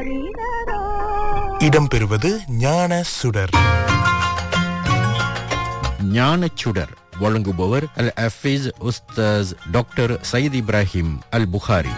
ஆரிரரோ இடம்பெறுவது ஞான சுடர் ஞானச்சுடர் வழங்குபவர் அல் அஃபீஸ் உஸ்தாஸ் டாக்டர் சயீத் இப்ராஹிம் அல் புகாரி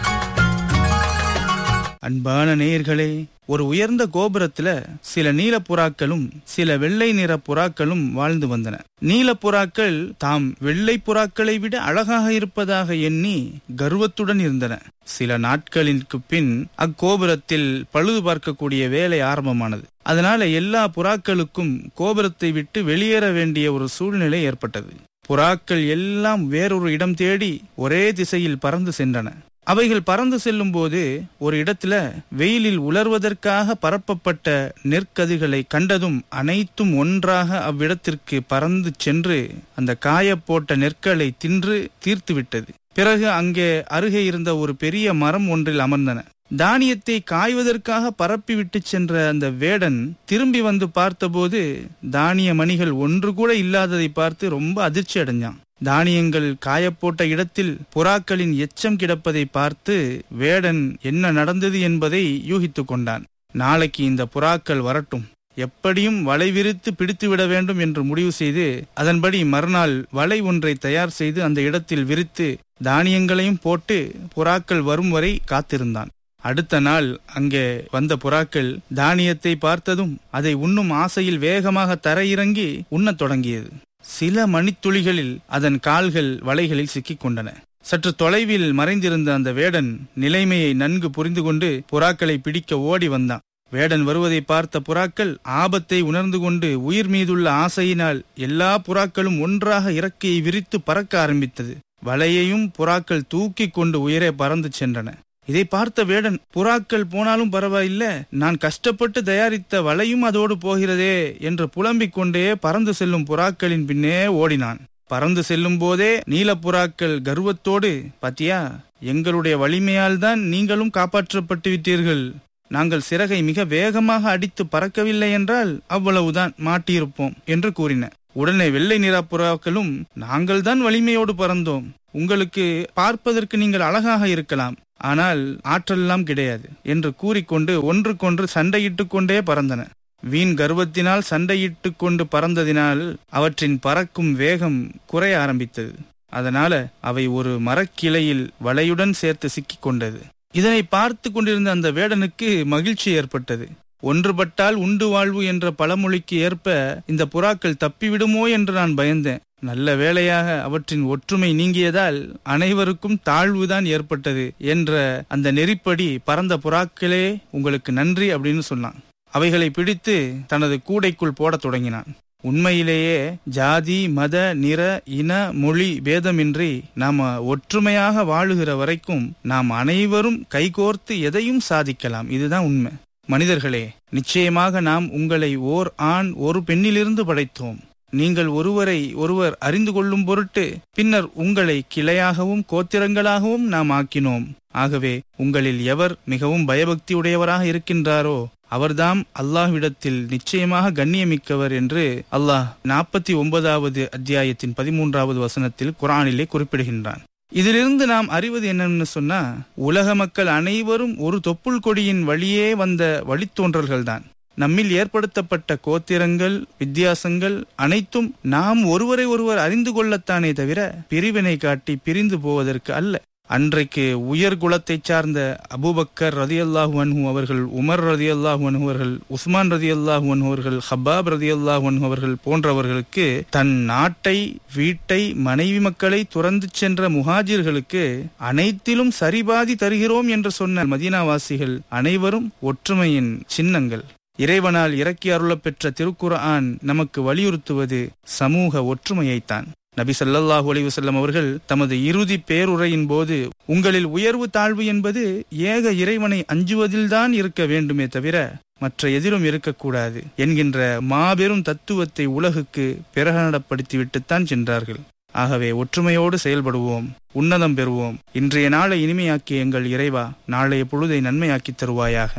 அன்பான நேயர்களே ஒரு உயர்ந்த கோபுரத்துல சில நீலப்புறாக்களும் சில வெள்ளை நிற புறாக்களும் வாழ்ந்து வந்தன நீலப்புறாக்கள் தாம் வெள்ளை புறாக்களை விட அழகாக இருப்பதாக எண்ணி கர்வத்துடன் இருந்தன சில நாட்களிற்கு பின் அக்கோபுரத்தில் பழுது பார்க்கக்கூடிய வேலை ஆரம்பமானது அதனால எல்லா புறாக்களுக்கும் கோபுரத்தை விட்டு வெளியேற வேண்டிய ஒரு சூழ்நிலை ஏற்பட்டது புறாக்கள் எல்லாம் வேறொரு இடம் தேடி ஒரே திசையில் பறந்து சென்றன அவைகள் பறந்து செல்லும் போது ஒரு இடத்துல வெயிலில் உலர்வதற்காக பரப்பப்பட்ட நெற்கதிர்களை கண்டதும் அனைத்தும் ஒன்றாக அவ்விடத்திற்கு பறந்து சென்று அந்த காயப்போட்ட நெற்களை தின்று தீர்த்துவிட்டது பிறகு அங்கே அருகே இருந்த ஒரு பெரிய மரம் ஒன்றில் அமர்ந்தன தானியத்தை காய்வதற்காக பரப்பி விட்டு சென்ற அந்த வேடன் திரும்பி வந்து பார்த்தபோது தானிய மணிகள் ஒன்று கூட இல்லாததை பார்த்து ரொம்ப அதிர்ச்சி அடைஞ்சான் தானியங்கள் காயப்போட்ட இடத்தில் புறாக்களின் எச்சம் கிடப்பதை பார்த்து வேடன் என்ன நடந்தது என்பதை யூகித்துக் கொண்டான் நாளைக்கு இந்த புறாக்கள் வரட்டும் எப்படியும் வலை விரித்து பிடித்து விட வேண்டும் என்று முடிவு செய்து அதன்படி மறுநாள் வலை ஒன்றை தயார் செய்து அந்த இடத்தில் விரித்து தானியங்களையும் போட்டு புறாக்கள் வரும் வரை காத்திருந்தான் அடுத்த நாள் அங்கே வந்த புறாக்கள் தானியத்தை பார்த்ததும் அதை உண்ணும் ஆசையில் வேகமாக தரையிறங்கி உண்ணத் தொடங்கியது சில மணித்துளிகளில் அதன் கால்கள் வலைகளில் சிக்கிக் கொண்டன சற்று தொலைவில் மறைந்திருந்த அந்த வேடன் நிலைமையை நன்கு புரிந்து கொண்டு புறாக்களை பிடிக்க ஓடி வந்தான் வேடன் வருவதை பார்த்த புறாக்கள் ஆபத்தை உணர்ந்து கொண்டு உயிர் மீதுள்ள ஆசையினால் எல்லா புறாக்களும் ஒன்றாக இறக்கையை விரித்து பறக்க ஆரம்பித்தது வலையையும் புறாக்கள் தூக்கி கொண்டு உயரே பறந்து சென்றன இதை பார்த்த வேடன் புறாக்கள் போனாலும் பரவாயில்ல நான் கஷ்டப்பட்டு தயாரித்த வலையும் அதோடு போகிறதே என்று புலம்பிக் கொண்டே பறந்து செல்லும் புறாக்களின் பின்னே ஓடினான் பறந்து செல்லும் போதே நீலப்புறாக்கள் கர்வத்தோடு பாத்தியா எங்களுடைய வலிமையால் தான் நீங்களும் காப்பாற்றப்பட்டு விட்டீர்கள் நாங்கள் சிறகை மிக வேகமாக அடித்து பறக்கவில்லை என்றால் அவ்வளவுதான் மாட்டியிருப்போம் என்று கூறின உடனே வெள்ளை நிற புறாக்களும் நாங்கள் தான் வலிமையோடு பறந்தோம் உங்களுக்கு பார்ப்பதற்கு நீங்கள் அழகாக இருக்கலாம் ஆனால் ஆற்றெல்லாம் கிடையாது என்று கூறிக்கொண்டு ஒன்றுக்கொன்று சண்டையிட்டுக் கொண்டே பறந்தன வீண் கர்வத்தினால் சண்டையிட்டுக் கொண்டு பறந்ததினால் அவற்றின் பறக்கும் வேகம் குறைய ஆரம்பித்தது அதனால அவை ஒரு மரக்கிளையில் வலையுடன் சேர்த்து சிக்கிக் கொண்டது இதனை பார்த்து கொண்டிருந்த அந்த வேடனுக்கு மகிழ்ச்சி ஏற்பட்டது ஒன்றுபட்டால் உண்டு வாழ்வு என்ற பழமொழிக்கு ஏற்ப இந்த புறாக்கள் தப்பிவிடுமோ என்று நான் பயந்தேன் நல்ல வேளையாக அவற்றின் ஒற்றுமை நீங்கியதால் அனைவருக்கும் தாழ்வுதான் ஏற்பட்டது என்ற அந்த நெறிப்படி பறந்த புறாக்களே உங்களுக்கு நன்றி அப்படின்னு சொன்னான் அவைகளை பிடித்து தனது கூடைக்குள் போடத் தொடங்கினான் உண்மையிலேயே ஜாதி மத நிற இன மொழி பேதமின்றி நாம ஒற்றுமையாக வாழுகிற வரைக்கும் நாம் அனைவரும் கைகோர்த்து எதையும் சாதிக்கலாம் இதுதான் உண்மை மனிதர்களே நிச்சயமாக நாம் உங்களை ஓர் ஆண் ஒரு பெண்ணிலிருந்து படைத்தோம் நீங்கள் ஒருவரை ஒருவர் அறிந்து கொள்ளும் பொருட்டு பின்னர் உங்களை கிளையாகவும் கோத்திரங்களாகவும் நாம் ஆக்கினோம் ஆகவே உங்களில் எவர் மிகவும் பயபக்தியுடையவராக இருக்கின்றாரோ அவர்தாம் அல்லாஹ்விடத்தில் நிச்சயமாக கண்ணியமிக்கவர் என்று அல்லாஹ் நாற்பத்தி ஒன்பதாவது அத்தியாயத்தின் பதிமூன்றாவது வசனத்தில் குரானிலே குறிப்பிடுகின்றான் இதிலிருந்து நாம் அறிவது என்னன்னு சொன்னா உலக மக்கள் அனைவரும் ஒரு தொப்புள் கொடியின் வழியே வந்த வழித்தோன்றல்கள்தான் நம்மில் ஏற்படுத்தப்பட்ட கோத்திரங்கள் வித்தியாசங்கள் அனைத்தும் நாம் ஒருவரை ஒருவர் அறிந்து கொள்ளத்தானே தவிர பிரிவினை காட்டி பிரிந்து போவதற்கு அல்ல அன்றைக்கு உயர் குலத்தைச் சார்ந்த அபூபக்கர் ரதி அல்லாஹு அன்ஹு அவர்கள் உமர் ரதி அல்லாஹு அன்ஹு அவர்கள் உஸ்மான் ரதி அல்லாஹு அன்ஹு அவர்கள் ஹப்பாப் ரதி அல்லாஹு அன்ஹு அவர்கள் போன்றவர்களுக்கு தன் நாட்டை வீட்டை மனைவி மக்களை துறந்து சென்ற முஹாஜிர்களுக்கு அனைத்திலும் சரிபாதி தருகிறோம் என்று சொன்ன மதீனாவாசிகள் அனைவரும் ஒற்றுமையின் சின்னங்கள் இறைவனால் இறக்கி அருளப் பெற்ற திருக்குர்ஆன் நமக்கு வலியுறுத்துவது சமூக ஒற்றுமையைத்தான் நபி ஸல்லல்லாஹு அலைஹி வஸல்லம் அவர்கள் தமது இறுதி பேருரையின் போது உங்களில் உயர்வு தாழ்வு என்பது ஏக இறைவனை அஞ்சுவதில்தான் இருக்க வேண்டுமே தவிர மற்ற எதிலும் இருக்கக்கூடாது என்கின்ற மாபெரும் தத்துவத்தை உலகுக்கு பிரகடனப்படுத்திவிட்டுத்தான் சென்றார்கள் ஆகவே ஒற்றுமையோடு செயல்படுவோம் உன்னதம் பெறுவோம் இன்றைய நாளை இனிமையாக்கிய எங்கள் இறைவா நாளைய பொழுதை நன்மையாக்கித் தருவாயாக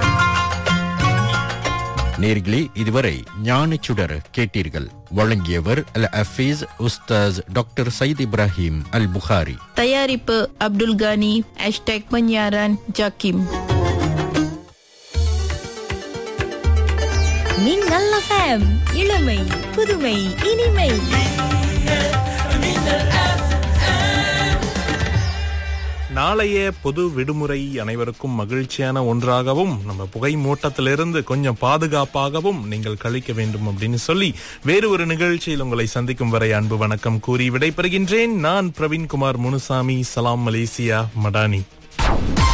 நேர்களே இதுவரை ஞானச்சுடர் கேட்டீர்கள் வழங்கியவர் அல் அஃபீஸ் உஸ்தாஸ் டாக்டர் சயீத் இப்ராஹிம் அல் புகாரி தயாரிப்பு அப்துல் கானி ஹேஷ்டேக் பன்யாரன் ஜாக்கிம் மின்னல் எஃப்எம் இளமை புதுமை இனிமை நாளைய பொது விடுமுறை அனைவருக்கும் மகிழ்ச்சியான ஒன்றாகவும் நம்ம புகை மூட்டத்திலிருந்து கொஞ்சம் பாதுகாப்பாகவும் நீங்கள் கழிக்க வேண்டும் அப்படின்னு சொல்லி வேறு ஒரு நிகழ்ச்சியில் உங்களை சந்திக்கும் வரை அன்பு வணக்கம் கூறி விடைபெறுகின்றேன் நான் பிரவீன்குமார் முனுசாமி சலாம் மலேசியா மடானி